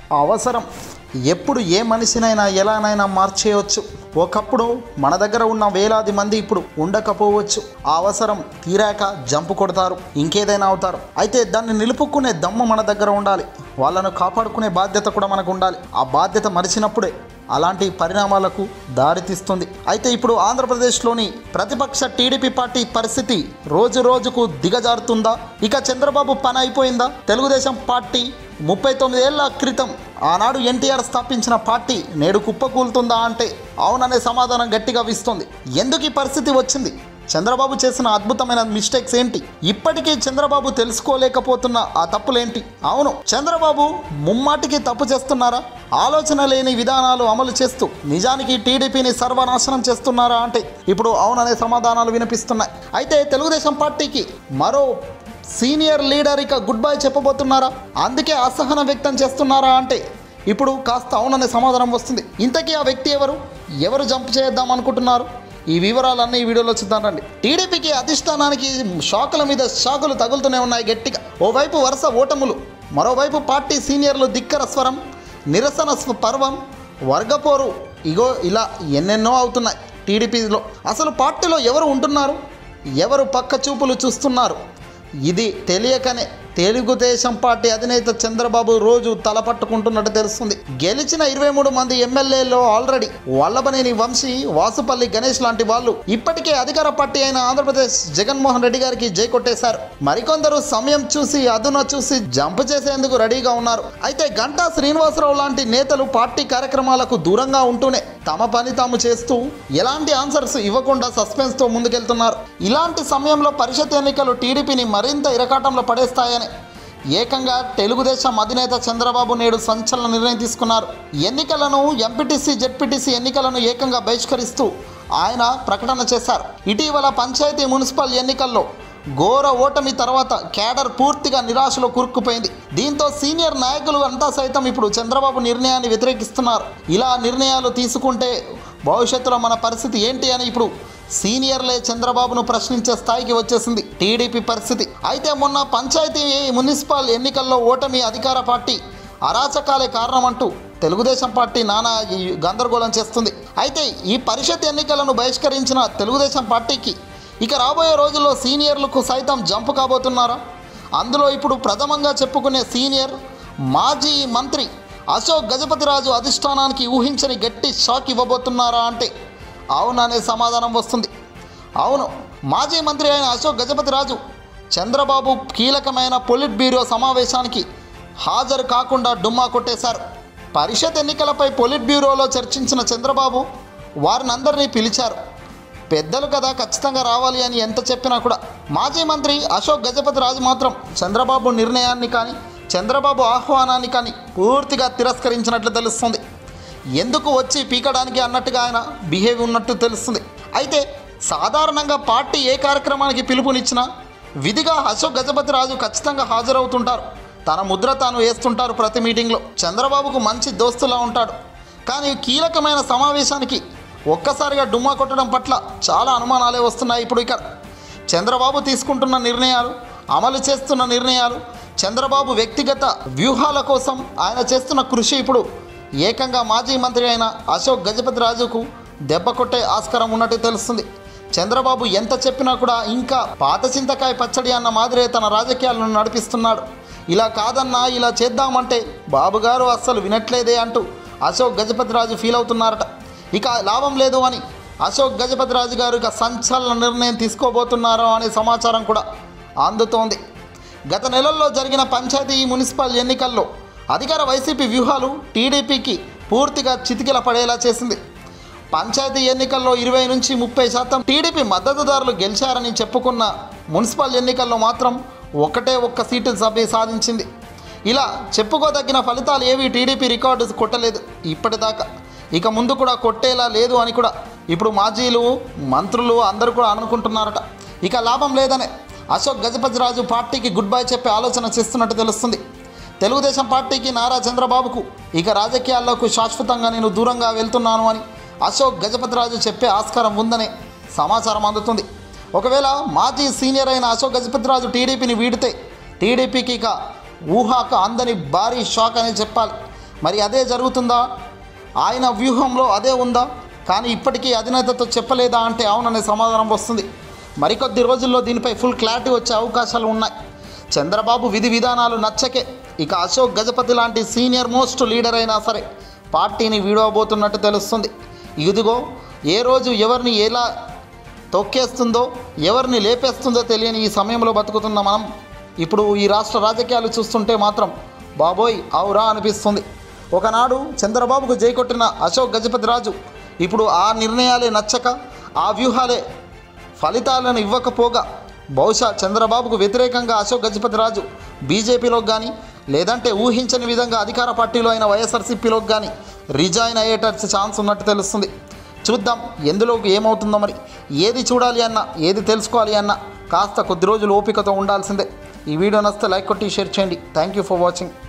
అవసరం ఎప్పుడు ఏ మనిషినైనా ఎలానైనా మార్చేయవచ్చు ఒకప్పుడు మన దగ్గర ఉన్న వేలాది మంది ఇప్పుడు ఉండకపోవచ్చు ఆ అవసరం తీరాక జంపు కొడతారు ఇంకేదైనా అవుతారు అయితే దాన్ని నిలుపుకునే దమ్ము మన దగ్గర ఉండాలి వాళ్ళను కాపాడుకునే బాధ్యత కూడా మనకు ఉండాలి ఆ బాధ్యత మరిచినప్పుడే అలాంటి పరిణామాలకు దారితీస్తుంది అయితే ఇప్పుడు ఆంధ్రప్రదేశ్లోని ప్రతిపక్ష టీడీపీ పార్టీ పరిస్థితి రోజు రోజుకు దిగజారుతుందా ఇక చంద్రబాబు పని అయిపోయిందా తెలుగుదేశం పార్టీ ముప్పై తొమ్మిదేళ్ల క్రితం ఆనాడు ఎన్టీఆర్ స్థాపించిన పార్టీ నేడు కుప్పకూలుతుందా అంటే అవుననే సమాధానం గట్టిగా విస్తుంది ఎందుకు ఈ పరిస్థితి వచ్చింది చంద్రబాబు చేసిన అద్భుతమైన మిస్టేక్స్ ఏంటి ఇప్పటికీ చంద్రబాబు తెలుసుకోలేకపోతున్న ఆ తప్పులేంటి అవును చంద్రబాబు ముమ్మాటికి తప్పు చేస్తున్నారా ఆలోచన లేని విధానాలు అమలు చేస్తూ నిజానికి టీడీపీని సర్వనాశనం చేస్తున్నారా అంటే ఇప్పుడు అవుననే సమాధానాలు వినిపిస్తున్నాయి అయితే తెలుగుదేశం పార్టీకి మరో సీనియర్ లీడర్ ఇక గుడ్ బై చెప్పబోతున్నారా అందుకే అసహనం వ్యక్తం చేస్తున్నారా అంటే ఇప్పుడు కాస్త అవుననే సమాధానం వస్తుంది ఇంతకీ ఆ వ్యక్తి ఎవరు ఎవరు జంప్ చేద్దాం అనుకుంటున్నారు ఈ వివరాలన్నీ ఈ వీడియోలో చూద్దామండి టీడీపీకి అధిష్టానానికి షాకుల మీద షాకులు తగులుతూనే ఉన్నాయి గట్టిగా ఓవైపు వరుస ఓటములు మరోవైపు పార్టీ సీనియర్లు దిక్కర స్వరం నిరసన స్వ- పర్వం వర్గపోరు ఇగో ఇలా ఎన్నెన్నో అవుతున్నాయి టీడీపీలో అసలు పార్టీలో ఎవరు ఉంటున్నారు ఎవరు పక్క చూపులు చూస్తున్నారు ఇది తెలియకనే తెలుగుదేశం పార్టీ అధినేత చంద్రబాబు రోజు తలపట్టుకుంటున్నట్టు తెలుస్తుంది గెలిచిన ఇరవై మూడు మంది ఎమ్మెల్యేలో ఆల్రెడీ వల్లభనేని వంశీ వాసుపల్లి గణేష్ లాంటి వాళ్ళు ఇప్పటికే అధికార పార్టీ అయిన ఆంధ్రప్రదేశ్ జగన్మోహన్ రెడ్డి గారికి జై కొట్టేశారు మరికొందరు సమయం చూసి అదున చూసి జంప్ చేసేందుకు రెడీగా ఉన్నారు అయితే గంటా శ్రీనివాసరావు లాంటి నేతలు పార్టీ కార్యక్రమాలకు దూరంగా ఉంటూనే తమ పని తాము చేస్తూ ఎలాంటి ఆన్సర్స్ ఇవ్వకుండా సస్పెన్స్ తో ముందుకెళ్తున్నారు ఇలాంటి సమయంలో పరిషత్ ఎన్నికలు టీడీపీని మరింత ఇరకాటంలో పడేస్తాయని ఏకంగా తెలుగుదేశం అధినేత చంద్రబాబు నేడు సంచలన నిర్ణయం తీసుకున్నారు ఎన్నికలను ఎంపీటీసీ జెడ్పీటీసీ ఎన్నికలను ఏకంగా బహిష్కరిస్తూ ఆయన ప్రకటన చేశారు ఇటీవల పంచాయతీ మున్సిపల్ ఎన్నికల్లో ఘోర ఓటమి తర్వాత కేడర్ పూర్తిగా నిరాశలో కూరుకుపోయింది దీంతో సీనియర్ నాయకులు అంతా సైతం ఇప్పుడు చంద్రబాబు నిర్ణయాన్ని వ్యతిరేకిస్తున్నారు ఇలా నిర్ణయాలు తీసుకుంటే భవిష్యత్తులో మన పరిస్థితి ఏంటి అని ఇప్పుడు సీనియర్లే చంద్రబాబును ప్రశ్నించే స్థాయికి వచ్చేసింది టీడీపీ పరిస్థితి అయితే మొన్న పంచాయతీ మున్సిపల్ ఎన్నికల్లో ఓటమి అధికార పార్టీ అరాచకాలే కారణమంటూ తెలుగుదేశం పార్టీ నానా ఈ గందరగోళం చేస్తుంది అయితే ఈ పరిషత్ ఎన్నికలను బహిష్కరించిన తెలుగుదేశం పార్టీకి ఇక రాబోయే రోజుల్లో సీనియర్లకు సైతం జంప్ కాబోతున్నారా అందులో ఇప్పుడు ప్రథమంగా చెప్పుకునే సీనియర్ మాజీ మంత్రి అశోక్ గజపతిరాజు అధిష్టానానికి ఊహించని గట్టి షాక్ ఇవ్వబోతున్నారా అంటే అవుననే సమాధానం వస్తుంది అవును మాజీ మంత్రి అయిన అశోక్ గజపతిరాజు చంద్రబాబు కీలకమైన పొలిట్ బ్యూరో సమావేశానికి హాజరు కాకుండా డుమ్మా కొట్టేశారు పరిషత్ ఎన్నికలపై పొలిట్ బ్యూరోలో చర్చించిన చంద్రబాబు వారిని అందరినీ పిలిచారు పెద్దలు కదా ఖచ్చితంగా రావాలి అని ఎంత చెప్పినా కూడా మాజీ మంత్రి అశోక్ గజపతి రాజు మాత్రం చంద్రబాబు నిర్ణయాన్ని కానీ చంద్రబాబు ఆహ్వానాన్ని కానీ పూర్తిగా తిరస్కరించినట్లు తెలుస్తుంది ఎందుకు వచ్చి పీకడానికి అన్నట్టుగా ఆయన బిహేవ్ ఉన్నట్టు తెలుస్తుంది అయితే సాధారణంగా పార్టీ ఏ కార్యక్రమానికి పిలుపునిచ్చినా విధిగా అశోక్ గజపతి రాజు ఖచ్చితంగా హాజరవుతుంటారు తన ముద్ర తాను వేస్తుంటారు ప్రతి మీటింగ్లో చంద్రబాబుకు మంచి దోస్తులా ఉంటాడు కానీ కీలకమైన సమావేశానికి ఒక్కసారిగా డుమ్మా కొట్టడం పట్ల చాలా అనుమానాలే వస్తున్నాయి ఇప్పుడు ఇక్కడ చంద్రబాబు తీసుకుంటున్న నిర్ణయాలు అమలు చేస్తున్న నిర్ణయాలు చంద్రబాబు వ్యక్తిగత వ్యూహాల కోసం ఆయన చేస్తున్న కృషి ఇప్పుడు ఏకంగా మాజీ మంత్రి అయిన అశోక్ గజపతి రాజుకు దెబ్బ కొట్టే ఆస్కారం ఉన్నట్టు తెలుస్తుంది చంద్రబాబు ఎంత చెప్పినా కూడా ఇంకా పాత చింతకాయ పచ్చడి అన్న మాదిరే తన రాజకీయాలను నడిపిస్తున్నాడు ఇలా కాదన్నా ఇలా చేద్దామంటే బాబు గారు అస్సలు వినట్లేదే అంటూ అశోక్ గజపతి రాజు ఫీల్ అవుతున్నారట ఇక లాభం లేదు అని అశోక్ గజపతి రాజు గారు ఇక సంచలన నిర్ణయం తీసుకోబోతున్నారో అనే సమాచారం కూడా అందుతోంది గత నెలల్లో జరిగిన పంచాయతీ మున్సిపల్ ఎన్నికల్లో అధికార వైసీపీ వ్యూహాలు టీడీపీకి పూర్తిగా చితికిల పడేలా చేసింది పంచాయతీ ఎన్నికల్లో ఇరవై నుంచి ముప్పై శాతం టీడీపీ మద్దతుదారులు గెలిచారని చెప్పుకున్న మున్సిపల్ ఎన్నికల్లో మాత్రం ఒకటే ఒక్క సీటు సభ సాధించింది ఇలా చెప్పుకోదగిన ఫలితాలు ఏవి టీడీపీ రికార్డు కొట్టలేదు ఇప్పటిదాకా ఇక ముందు కూడా కొట్టేలా లేదు అని కూడా ఇప్పుడు మాజీలు మంత్రులు అందరూ కూడా అనుకుంటున్నారట ఇక లాభం లేదనే అశోక్ గజపతిరాజు పార్టీకి గుడ్ బై చెప్పే ఆలోచన చేస్తున్నట్టు తెలుస్తుంది తెలుగుదేశం పార్టీకి నారా చంద్రబాబుకు ఇక రాజకీయాల్లోకి శాశ్వతంగా నేను దూరంగా వెళ్తున్నాను అని అశోక్ గజపతిరాజు చెప్పే ఆస్కారం ఉందనే సమాచారం అందుతుంది ఒకవేళ మాజీ సీనియర్ అయిన అశోక్ గజపతిరాజు టీడీపీని వీడితే టీడీపీకి ఇక ఊహాకు అందని భారీ షాక్ అని చెప్పాలి మరి అదే జరుగుతుందా ఆయన వ్యూహంలో అదే ఉందా కానీ ఇప్పటికీ అధినేతతో చెప్పలేదా అంటే అవుననే సమాధానం వస్తుంది మరికొద్ది రోజుల్లో దీనిపై ఫుల్ క్లారిటీ వచ్చే అవకాశాలు ఉన్నాయి చంద్రబాబు విధి విధానాలు నచ్చకే ఇక అశోక్ గజపతి లాంటి సీనియర్ మోస్ట్ లీడర్ అయినా సరే పార్టీని వీడవబోతున్నట్టు తెలుస్తుంది ఇదిగో ఏ రోజు ఎవరిని ఎలా తొక్కేస్తుందో ఎవరిని లేపేస్తుందో తెలియని ఈ సమయంలో బతుకుతున్న మనం ఇప్పుడు ఈ రాష్ట్ర రాజకీయాలు చూస్తుంటే మాత్రం బాబోయ్ అవురా అనిపిస్తుంది ఒకనాడు చంద్రబాబుకు జైకొట్టిన అశోక్ గజపతి రాజు ఇప్పుడు ఆ నిర్ణయాలే నచ్చక ఆ వ్యూహాలే ఫలితాలను ఇవ్వకపోగా బహుశా చంద్రబాబుకు వ్యతిరేకంగా అశోక్ గజపతి రాజు బీజేపీలోకి కానీ లేదంటే ఊహించని విధంగా అధికార పార్టీలో అయిన వైఎస్ఆర్సీపీలోకి కానీ రిజాయిన్ అయ్యేటట్టు ఛాన్స్ ఉన్నట్టు తెలుస్తుంది చూద్దాం ఎందులోకి ఏమవుతుందో మరి ఏది చూడాలి అన్నా ఏది తెలుసుకోవాలి అన్నా కాస్త కొద్ది రోజులు ఓపికతో ఉండాల్సిందే ఈ వీడియో నచ్చితే లైక్ కొట్టి షేర్ చేయండి థ్యాంక్ యూ ఫర్ వాచింగ్